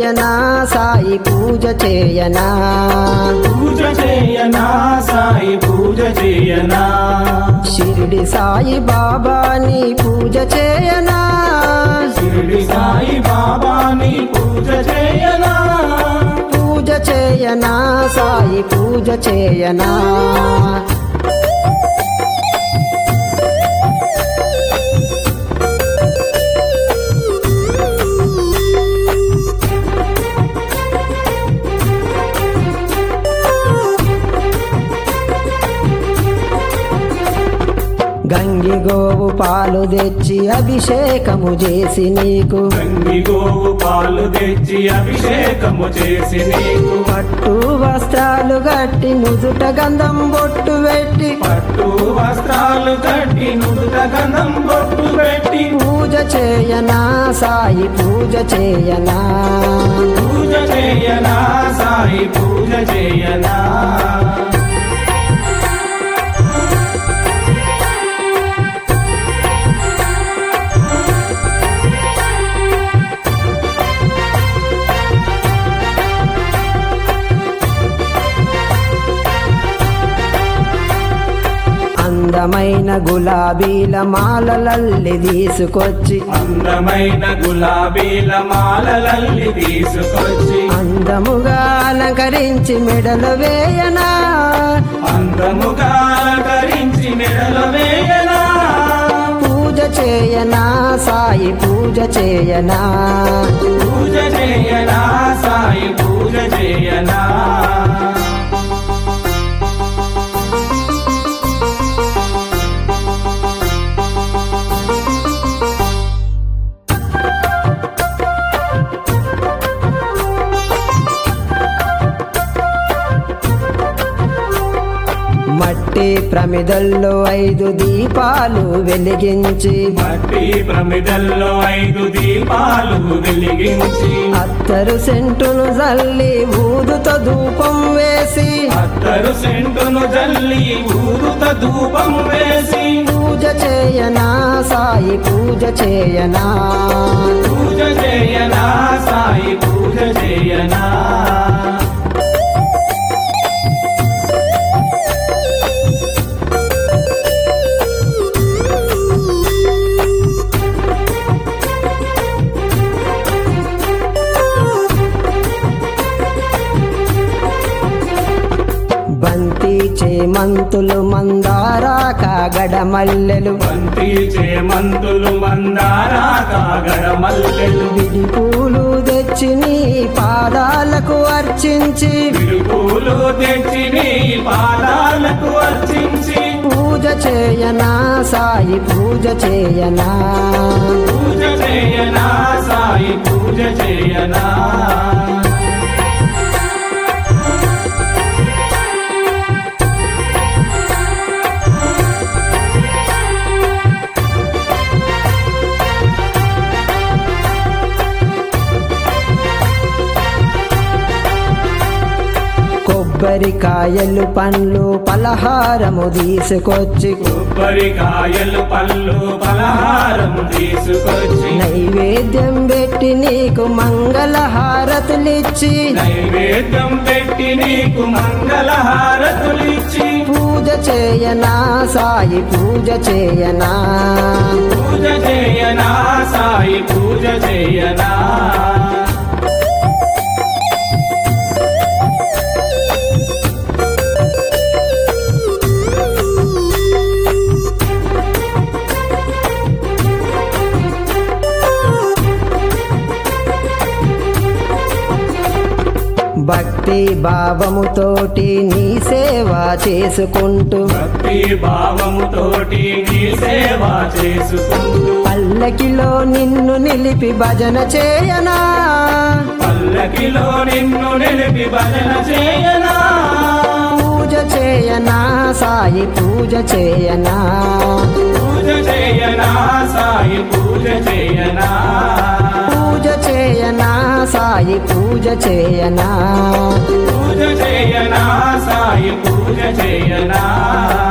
చేయనా సాయి పూజ చేయనా పూజ చేయనా సాయి పూజ చేయనా షిరిడి సాయి బాబాని పూజ చేయనా షిరిడి సాయి బాబాని పూజ చేయనా పూజ చేయనా సాయి పూజ చేయనా గంగి గోవు పాలు తెచ్చి అభిషేకము చేసి నీకు గంగి గోవు పాలు తెచ్చి అభిషేకము చేసి నీకు పట్టు వస్త్రాలు గట్టి నుదుట గంధం బొట్టు పెట్టి పట్టు వస్త్రాలు కట్టి నుదుట గంధం బొట్టు పెట్టి పూజ చేయనా సాయి పూజ చేయనా పూజ చేయనా సాయి పూజ చేయనా అందమైన గులాబీల మాలలల్లి తీసుకొచ్చి అందమైన గులాబీల మాలలల్లి తీసుకొచ్చి అందముగా అలంకరించి మెడలు వేయనా అందముగా అలంకరించి మెడల వేయనా పూజ చేయనా సాయి పూజ చేయనా పూజ చేయనా సాయి పూజ చేయనా మట్టి ప్రమిదల్లో ఐదు దీపాలు వెలిగించి మట్టి ప్రమిదల్లో ఐదు దీపాలు వెలిగించి అత్తరు సెంటును జల్లి ఊదుతో ధూపం వేసి అత్తరు సెంటును జల్లి ఊరుత ధూపం వేసి పూజ చేయనా సాయి పూజ చేయనా పూజ చేయనా సాయి పూజ చేయనా బంతి చేమంతులు మందారా కాగడ మల్లెలు బంతి చేమంతులు మందారా కాగడ మల్లెలు విడి పూలు తెచ్చి నీ పాదాలకు అర్చించి విడుపులు తెచ్చి నీ పాదాలకు అర్చించి పూజ చేయనా సాయి పూజ చేయనా పూజ చేయనా సాయి పూజ చేయనా కొబ్బరికాయలు పండ్లు పలహారము తీసుకొచ్చి కొబ్బరికాయలు పళ్ళు పలహారము తీసుకొచ్చి నైవేద్యం పెట్టి నీకు మంగళ హారతులిచ్చి నైవేద్యం పెట్టి నీకు మంగళ హారతులిచ్చి పూజ చేయనా సాయి పూజ చేయనా పూజ చేయనా సాయి పూజ చేయనా భక్తి భావముతోటి నీ సేవ చేసుకుంటూ భక్తి భావముతోటి నీ సేవ చేసుకుంటూ పల్లకిలో నిన్ను నిలిపి భజన చేయనా పల్లకిలో నిన్ను నిలిపి భజన చేయనా పూజ చేయనా సాయి పూజ చేయనా పూజ చేయనా సాయి పూజ చేయనా పూజ చేయనా సాయి పూజ చేయనా పూజ చేయనా సాయి పూజ చేయనా